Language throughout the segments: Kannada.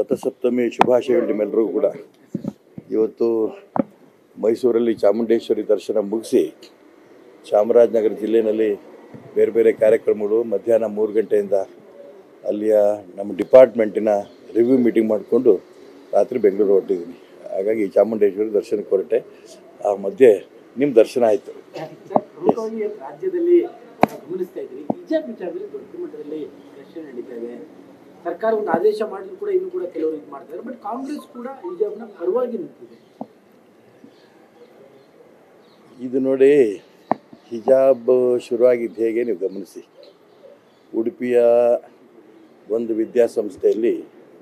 ರಥಸಪ್ತಮಿ ಶುಭಾಶಯಗಳು ನಿಮ್ಮೆಲ್ಲರಿಗೂ ಕೂಡ ಇವತ್ತು ಮೈಸೂರಲ್ಲಿ ಚಾಮುಂಡೇಶ್ವರಿ ದರ್ಶನ ಮುಗಿಸಿ ಚಾಮರಾಜನಗರ ಜಿಲ್ಲೆಯಲ್ಲಿ ಬೇರೆ ಬೇರೆ ಕಾರ್ಯಕ್ರಮಗಳು ಮಧ್ಯಾಹ್ನ ಮೂರು ಗಂಟೆಯಿಂದ ಅಲ್ಲಿಯ ನಮ್ಮ ಡಿಪಾರ್ಟ್ಮೆಂಟಿನ ರಿವ್ಯೂ ಮೀಟಿಂಗ್ ಮಾಡಿಕೊಂಡು ರಾತ್ರಿ ಬೆಂಗಳೂರು ಹೊರಟಿದ್ದೀನಿ ಹಾಗಾಗಿ ಚಾಮುಂಡೇಶ್ವರಿ ದರ್ಶನಕ್ಕೆ ಹೊರಟೆ ಆ ಮಧ್ಯೆ ನಿಮ್ಮ ದರ್ಶನ ಆಯಿತು ಸರ್ ಪ್ರಮುಖವಾಗಿ ರಾಜ್ಯದಲ್ಲಿ ನಾವು ಗಮನಿಸ್ತಾ ಇದ್ರಿ ಹಿಜಾಬ್ ವಿಚಾರದಲ್ಲಿ ದೊಡ್ಡ ಮಟ್ಟದಲ್ಲಿ ಚರ್ಚೆ ನಡೀತಾ ಇದೆ ಸರ್ಕಾರ ಒಂದು ಆದೇಶ ಮಾಡಿದ್ರು ಕೂಡ ಇನ್ನು ಕೂಡ ಕೆಲವರು ಇದು ಮಾಡ್ತಾರೆ ಬಟ್ ಕಾಂಗ್ರೆಸ್ ಕೂಡ ಹಿಜಾಬ್ನ ಪರವಾಗಿ ನಿಂತಿದೆ ಇದು ನೋಡಿ ಹಿಜಾಬ್ ಶುರುವಾಗಿದ್ದು ಹೇಗೆ ನೀವು ಗಮನಿಸಿ ಉಡುಪಿಯ ಒಂದು ವಿದ್ಯಾಸಂಸ್ಥೆಯಲ್ಲಿ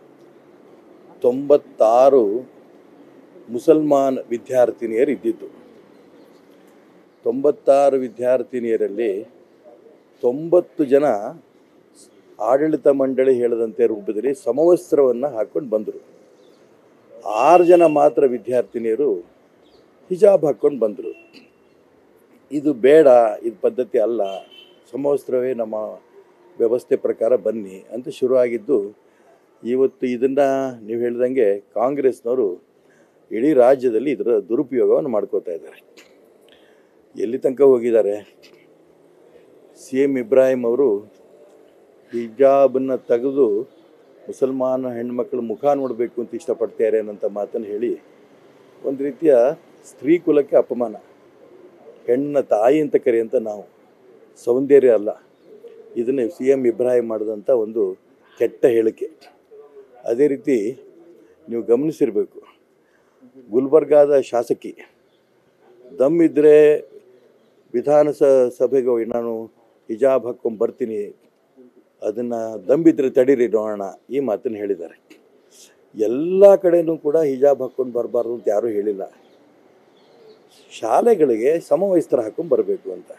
ತೊಂಬತ್ತಾರು ಮುಸಲ್ಮಾನ್ ವಿದ್ಯಾರ್ಥಿನಿಯರು ಇದ್ದಿದ್ದು ತೊಂಬತ್ತಾರು ವಿದ್ಯಾರ್ಥಿನಿಯರಲ್ಲಿ ತೊಂಬತ್ತು ಜನ ಆಡಳಿತ ಮಂಡಳಿ ಹೇಳದಂತೆ ರೂಪದಲ್ಲಿ ಸಮವಸ್ತ್ರವನ್ನು ಹಾಕ್ಕೊಂಡು ಬಂದರು ಆರು ಜನ ಮಾತ್ರ ವಿದ್ಯಾರ್ಥಿನಿಯರು ಹಿಜಾಬ್ ಹಾಕ್ಕೊಂಡು ಬಂದರು ಇದು ಬೇಡ ಇದು ಪದ್ಧತಿ ಅಲ್ಲ ಸಮವಸ್ತ್ರವೇ ನಮ್ಮ ವ್ಯವಸ್ಥೆ ಪ್ರಕಾರ ಬನ್ನಿ ಅಂತ ಶುರುವಾಗಿದ್ದು ಇವತ್ತು ಇದನ್ನು ನೀವು ಹೇಳ್ದಂಗೆ ಕಾಂಗ್ರೆಸ್ನವರು ಇಡೀ ರಾಜ್ಯದಲ್ಲಿ ಇದರ ದುರುಪಯೋಗವನ್ನು ಮಾಡ್ಕೋತಾ ಇದ್ದಾರೆ ಎಲ್ಲಿ ತನಕ ಹೋಗಿದ್ದಾರೆ ಸಿ ಎಮ್ ಇಬ್ರಾಹಿಂ ಅವರು ಹಿಜಾಬನ್ನು ತೆಗೆದು ಮುಸಲ್ಮಾನ ಹೆಣ್ಮಕ್ಳ ಮುಖ ನೋಡಬೇಕು ಅಂತ ಇಷ್ಟಪಡ್ತಾರೆ ಅನ್ನೋಂಥ ಮಾತನ್ನು ಹೇಳಿ ಒಂದು ರೀತಿಯ ಸ್ತ್ರೀ ಕುಲಕ್ಕೆ ಅಪಮಾನ ಹೆಣ್ಣ ತಾಯಿ ಅಂತ ಕರೆಯಂತ ನಾವು ಸೌಂದರ್ಯ ಅಲ್ಲ ಇದನ್ನೇ ಸಿ ಎಮ್ ಇಬ್ರಾಹಿಂ ಮಾಡಿದಂಥ ಒಂದು ಕೆಟ್ಟ ಹೇಳಿಕೆ ಅದೇ ರೀತಿ ನೀವು ಗಮನಿಸಿರಬೇಕು ಗುಲ್ಬರ್ಗಾದ ಶಾಸಕಿ ದಮ್ ಇದ್ದರೆ ವಿಧಾನಸ ಸಭೆಗೆ ಹೋಗಿ ನಾನು ಹಿಜಾಬ್ ಹಾಕ್ಕೊಂಡು ಬರ್ತೀನಿ ಅದನ್ನು ದಂಬಿದ್ರೆ ತಡೀರಿ ನೋಡೋಣ ಈ ಮಾತನ್ನು ಹೇಳಿದ್ದಾರೆ ಎಲ್ಲ ಕಡೆನೂ ಕೂಡ ಹಿಜಾಬ್ ಹಾಕ್ಕೊಂಡು ಬರಬಾರ್ದು ಅಂತ ಯಾರೂ ಹೇಳಿಲ್ಲ ಶಾಲೆಗಳಿಗೆ ಸಮವಯಸ್ತ್ರ ಹಾಕ್ಕೊಂಡು ಬರಬೇಕು ಅಂತ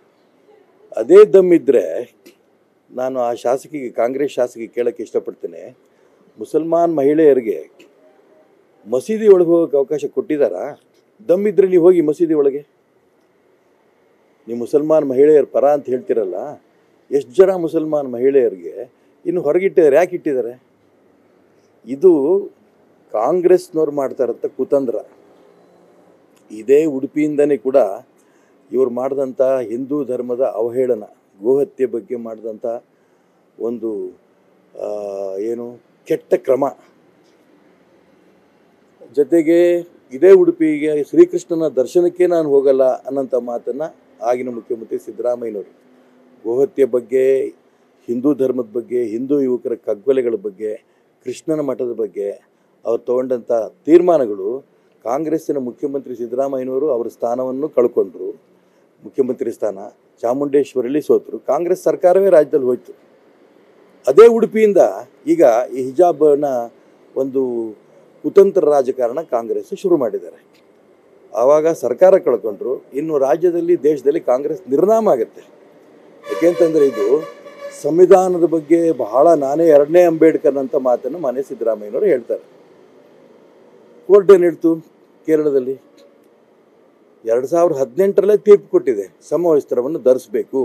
ಅದೇ ದಮ್ಮಿದ್ರೆ ನಾನು ಆ ಶಾಸಕಿಗೆ ಕಾಂಗ್ರೆಸ್ ಶಾಸಕಿಗೆ ಕೇಳೋಕ್ಕೆ ಇಷ್ಟಪಡ್ತೇನೆ ಮುಸಲ್ಮಾನ್ ಮಹಿಳೆಯರಿಗೆ ಮಸೀದಿ ಒಳಗೆ ಹೋಗೋಕ್ಕೆ ಅವಕಾಶ ಕೊಟ್ಟಿದ್ದಾರಾ ದಮ್ಮಿದ್ರೆ ನೀವು ಹೋಗಿ ಮಸೀದಿ ಒಳಗೆ ನೀವು ಮುಸಲ್ಮಾನ್ ಮಹಿಳೆಯರ ಪರ ಅಂತ ಹೇಳ್ತಿರಲ್ಲ ಎಷ್ಟು ಜನ ಮುಸಲ್ಮಾನ್ ಮಹಿಳೆಯರಿಗೆ ಇನ್ನು ಹೊರಗಿಟ್ಟಿದ್ದಾರೆ ಯಾಕೆ ಇಟ್ಟಿದ್ದಾರೆ ಇದು ಕಾಂಗ್ರೆಸ್ನವ್ರು ಮಾಡ್ತಾ ಇರೋಂಥ ಕುತಂತ್ರ ಇದೇ ಉಡುಪಿಯಿಂದನೇ ಕೂಡ ಇವ್ರು ಮಾಡಿದಂಥ ಹಿಂದೂ ಧರ್ಮದ ಅವಹೇಳನ ಗೋಹತ್ಯೆ ಬಗ್ಗೆ ಮಾಡಿದಂಥ ಒಂದು ಆ, ಏನು ಕೆಟ್ಟ ಕ್ರಮ ಜೊತೆಗೆ ಇದೇ ಉಡುಪಿಗೆ ಶ್ರೀಕೃಷ್ಣನ ದರ್ಶನಕ್ಕೆ ನಾನು ಹೋಗಲ್ಲ ಅನ್ನೋಂಥ ಮಾತನ್ನು ಆಗಿನ ಮುಖ್ಯಮಂತ್ರಿ ಸಿದ್ದರಾಮಯ್ಯನವರು ಗೋಹತ್ಯೆ ಬಗ್ಗೆ ಹಿಂದೂ ಧರ್ಮದ ಬಗ್ಗೆ ಹಿಂದೂ ಯುವಕರ ಕಗ್ಗೊಲೆಗಳ ಬಗ್ಗೆ ಕೃಷ್ಣನ ಮಠದ ಬಗ್ಗೆ ಅವ್ರು ತಗೊಂಡಂಥ ತೀರ್ಮಾನಗಳು ಕಾಂಗ್ರೆಸ್ಸಿನ ಮುಖ್ಯಮಂತ್ರಿ ಸಿದ್ದರಾಮಯ್ಯನವರು ಅವರ ಸ್ಥಾನವನ್ನು ಕಳ್ಕೊಂಡ್ರು ಮುಖ್ಯಮಂತ್ರಿ ಸ್ಥಾನ ಚಾಮುಂಡೇಶ್ವರಿಯಲ್ಲಿ ಸೋತರು ಕಾಂಗ್ರೆಸ್ ಸರ್ಕಾರವೇ ರಾಜ್ಯದಲ್ಲಿ ಹೋಯ್ತು ಅದೇ ಉಡುಪಿಯಿಂದ ಈಗ ಈ ಹಿಜಾಬನ ಒಂದು ಕುತಂತ್ರ ರಾಜಕಾರಣ ಕಾಂಗ್ರೆಸ್ ಶುರು ಮಾಡಿದ್ದಾರೆ ಆವಾಗ ಸರ್ಕಾರ ಕಳ್ಕೊಂಡ್ರು ಇನ್ನು ರಾಜ್ಯದಲ್ಲಿ ದೇಶದಲ್ಲಿ ಕಾಂಗ್ರೆಸ್ ನಿರ್ನಾಮ ಆಗುತ್ತೆ ಯಾಕೆಂತಂದರೆ ಇದು ಸಂವಿಧಾನದ ಬಗ್ಗೆ ಬಹಳ ನಾನೇ ಎರಡನೇ ಅಂಬೇಡ್ಕರ್ ಅಂತ ಮಾತನ್ನು ಮನೆ ಸಿದ್ದರಾಮಯ್ಯನವರು ಹೇಳ್ತಾರೆ ಕೋರ್ಟ್ ಏನು ಹೇಳ್ತು ಕೇರಳದಲ್ಲಿ ಎರಡು ಸಾವಿರದ ಹದಿನೆಂಟರಲ್ಲೇ ತೀರ್ಪು ಕೊಟ್ಟಿದೆ ಸಮವಸ್ತ್ರವನ್ನು ಧರಿಸಬೇಕು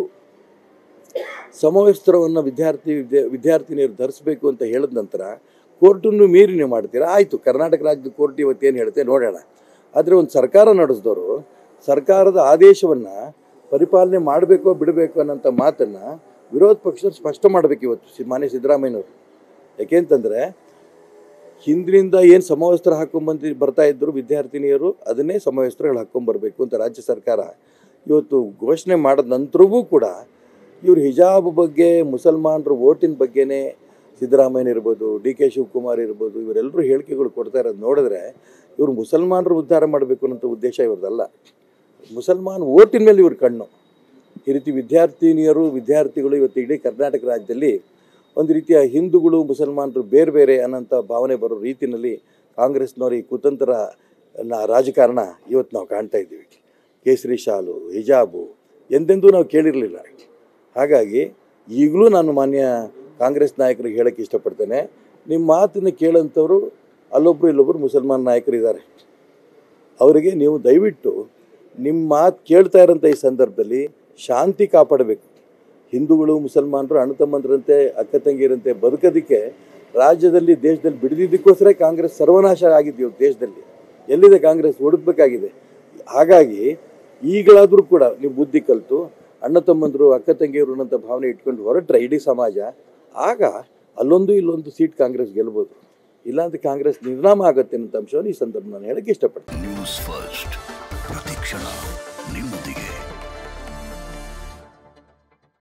ಸಮವಸ್ತ್ರವನ್ನು ವಿದ್ಯಾರ್ಥಿ ವಿದ್ಯಾ ವಿದ್ಯಾರ್ಥಿನಿಯರು ಧರಿಸಬೇಕು ಅಂತ ಹೇಳಿದ ನಂತರ ಕೋರ್ಟನ್ನು ಮೀರಿ ನೀವು ಮಾಡ್ತೀರಾ ಆಯಿತು ಕರ್ನಾಟಕ ರಾಜ್ಯದ ಕೋರ್ಟ್ ಇವತ್ತೇನು ಹೇಳುತ್ತೆ ನೋಡೋಣ ಆದರೆ ಒಂದು ಸರ್ಕಾರ ನಡೆಸಿದವರು ಸರ್ಕಾರದ ಆದೇಶವನ್ನು ಪರಿಪಾಲನೆ ಮಾಡಬೇಕೋ ಬಿಡಬೇಕು ಅನ್ನೋಂಥ ಮಾತನ್ನು ವಿರೋಧ ಪಕ್ಷದವ್ರು ಸ್ಪಷ್ಟ ಮಾಡಬೇಕು ಇವತ್ತು ಸಿ ಮಾನ್ಯ ಸಿದ್ದರಾಮಯ್ಯನವರು ಯಾಕೆಂತಂದರೆ ಹಿಂದಿನಿಂದ ಏನು ಸಮವಸ್ತ್ರ ಹಾಕ್ಕೊಂಬಂದು ಬರ್ತಾ ಇದ್ದರು ವಿದ್ಯಾರ್ಥಿನಿಯರು ಅದನ್ನೇ ಸಮವಸ್ತ್ರಗಳು ಹಾಕ್ಕೊಂಬರ್ಬೇಕು ಅಂತ ರಾಜ್ಯ ಸರ್ಕಾರ ಇವತ್ತು ಘೋಷಣೆ ಮಾಡಿದ ನಂತರವೂ ಕೂಡ ಇವರು ಹಿಜಾಬ್ ಬಗ್ಗೆ ಮುಸಲ್ಮಾನರ ಓಟಿನ ಬಗ್ಗೆನೇ ಸಿದ್ದರಾಮಯ್ಯ ಇರ್ಬೋದು ಡಿ ಕೆ ಶಿವಕುಮಾರ್ ಇರ್ಬೋದು ಇವರೆಲ್ಲರೂ ಹೇಳಿಕೆಗಳು ಕೊಡ್ತಾ ಇರೋದು ನೋಡಿದ್ರೆ ಇವರು ಮುಸಲ್ಮಾನರು ಉದ್ಧಾರ ಮಾಡಬೇಕು ಅನ್ನೋಂಥ ಉದ್ದೇಶ ಇವ್ರದ್ದಲ್ಲ ಮುಸಲ್ಮಾನ್ ಓಟಿನ ಮೇಲೆ ಇವ್ರ ಕಣ್ಣು ಈ ರೀತಿ ವಿದ್ಯಾರ್ಥಿನಿಯರು ವಿದ್ಯಾರ್ಥಿಗಳು ಇವತ್ತು ಇಡೀ ಕರ್ನಾಟಕ ರಾಜ್ಯದಲ್ಲಿ ಒಂದು ರೀತಿಯ ಹಿಂದೂಗಳು ಮುಸಲ್ಮಾನರು ಬೇರೆ ಬೇರೆ ಅನ್ನೋಂಥ ಭಾವನೆ ಬರೋ ರೀತಿಯಲ್ಲಿ ಕಾಂಗ್ರೆಸ್ನವ್ರ ಈ ಕುತಂತ್ರ ನ- ರಾಜಕಾರಣ ಇವತ್ತು ನಾವು ಕಾಣ್ತಾ ಇದ್ದೀವಿ ಕೇಸರಿ ಶಾಲು ಹಿಜಾಬು ಎಂದೆಂದೂ ನಾವು ಕೇಳಿರಲಿಲ್ಲ ಹಾಗಾಗಿ ಈಗಲೂ ನಾನು ಮಾನ್ಯ ಕಾಂಗ್ರೆಸ್ ನಾಯಕರಿಗೆ ಹೇಳೋಕ್ಕೆ ಇಷ್ಟಪಡ್ತೇನೆ ನಿಮ್ಮ ಮಾತನ್ನು ಕೇಳೋಂಥವ್ರು ಅಲ್ಲೊಬ್ಬರು ಇಲ್ಲೊಬ್ಬರು ಮುಸಲ್ಮಾನ್ ನಾಯಕರು ಇದ್ದಾರೆ ಅವರಿಗೆ ನೀವು ದಯವಿಟ್ಟು ನಿಮ್ಮ ಮಾತು ಕೇಳ್ತಾ ಇರೋಂಥ ಈ ಸಂದರ್ಭದಲ್ಲಿ ಶಾಂತಿ ಕಾಪಾಡಬೇಕು ಹಿಂದೂಗಳು ಮುಸಲ್ಮಾನರು ಅಣ್ಣ ತಮ್ಮಂದ್ರಂತೆ ಅಕ್ಕ ತಂಗಿಯರಂತೆ ಬದುಕೋದಕ್ಕೆ ರಾಜ್ಯದಲ್ಲಿ ದೇಶದಲ್ಲಿ ಬಿಡದಿದ್ದಕ್ಕೋಸ್ಕರ ಕಾಂಗ್ರೆಸ್ ಸರ್ವನಾಶ ಆಗಿದ್ದು ಇವತ್ತು ದೇಶದಲ್ಲಿ ಎಲ್ಲಿದೆ ಕಾಂಗ್ರೆಸ್ ಹುಡುಕ್ಬೇಕಾಗಿದೆ ಹಾಗಾಗಿ ಈಗಲಾದರೂ ಕೂಡ ನೀವು ಬುದ್ಧಿ ಕಲಿತು ಅಣ್ಣ ತಮ್ಮಂದರು ಅಕ್ಕ ತಂಗಿಯರು ಅನ್ನೋಂಥ ಭಾವನೆ ಇಟ್ಕೊಂಡು ಹೊರಟ್ರೆ ಇಡೀ ಸಮಾಜ ಆಗ ಅಲ್ಲೊಂದು ಇಲ್ಲೊಂದು ಸೀಟ್ ಕಾಂಗ್ರೆಸ್ ಗೆಲ್ಬೋದು ಇಲ್ಲಾಂದ್ರೆ ಕಾಂಗ್ರೆಸ್ ನಿರ್ನಾಮ ಆಗುತ್ತೆ ಅನ್ನೋ ಅಂಶವನ್ನು ಈ ಸಂದರ್ಭ ನಾನು ಹೇಳಕ್ಕೆ ಇಷ್ಟಪಡ್ತೀನಿ ನ್ಯೂಸ್ ಫಸ್ಟ್ ಪ್ರತಿಕ್ಷಣ ನಿಮ್ಮೊಂದಿಗೆ